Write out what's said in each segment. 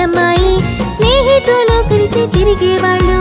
పుచ్చమ్మాయి స్నేహితులు కలిసి తిరిగేవాళ్ళు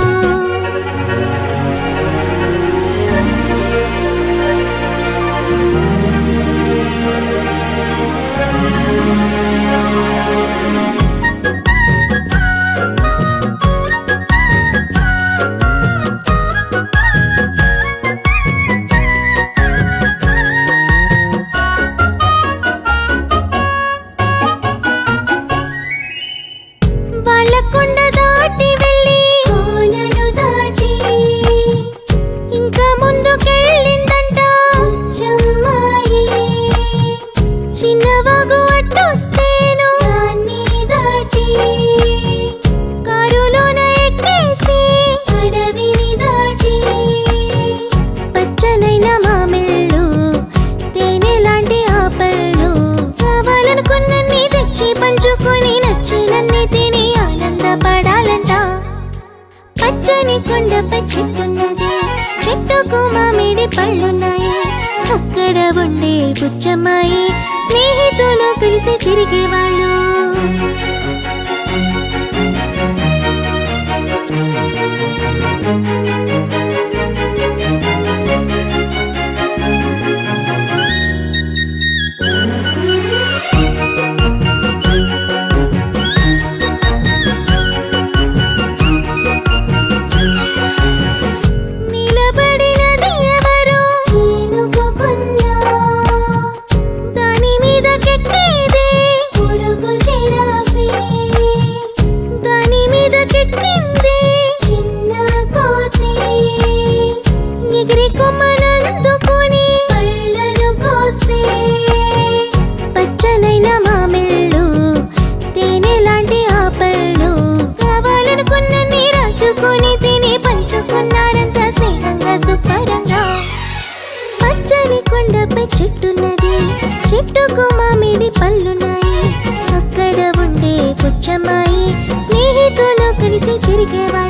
వాళ్ళ కొండ దాటి వెళ్ళి కోనలు దాటి ఇంకా ముందుకెళ్ళిందంట చెమ్మాయి చిన్నవాగు అట్టొస్తేను దాన్ని దాటి కారులోన ఎక్కేసి అడవిని దాటి పచ్చనైన మామిళ్ళు తేనె లాంటి ఆపళ్ళు కావాలనుకున్నన్ని తెచ్చి పంచుకొని నచ్చినన్ని తిని ఆనందపడాలంట పచ్చని కొండపై చెట్టున్నది చెట్టుకు మామిడి పళ్ళున్నాయి అక్కడ ఉండే పుచ్చమ్మాయి స్నేహితులు కలిసి తిరిగేవాళ్ళు నిలబడినది ఎవరు ఏనుగు కొన్న దాని మీద కెక్కేది పొడుగు జిరాఫీ దాని మీద కెక్కింది చిన్న కోతి ఎగిరి కొమ్మనందుకొని పళ్ళను కోస్తే పచ్చనైన మామిళ్ళు తేనె లాంటి ఆపళ్ళు కావాలనుకున్నన్ని రాచుకొని తిని పంచుకున్నారంత స్నేహంగా సుపరంగా పచ్చని కొండపై చెట్టున్నది చెట్టుకు మామిడి పళ్ళున్నాయి అక్కడ ఉండే పుచ్చమ్మాయి స్నేహితులు కలిసి తిరిగేవాళ్ళు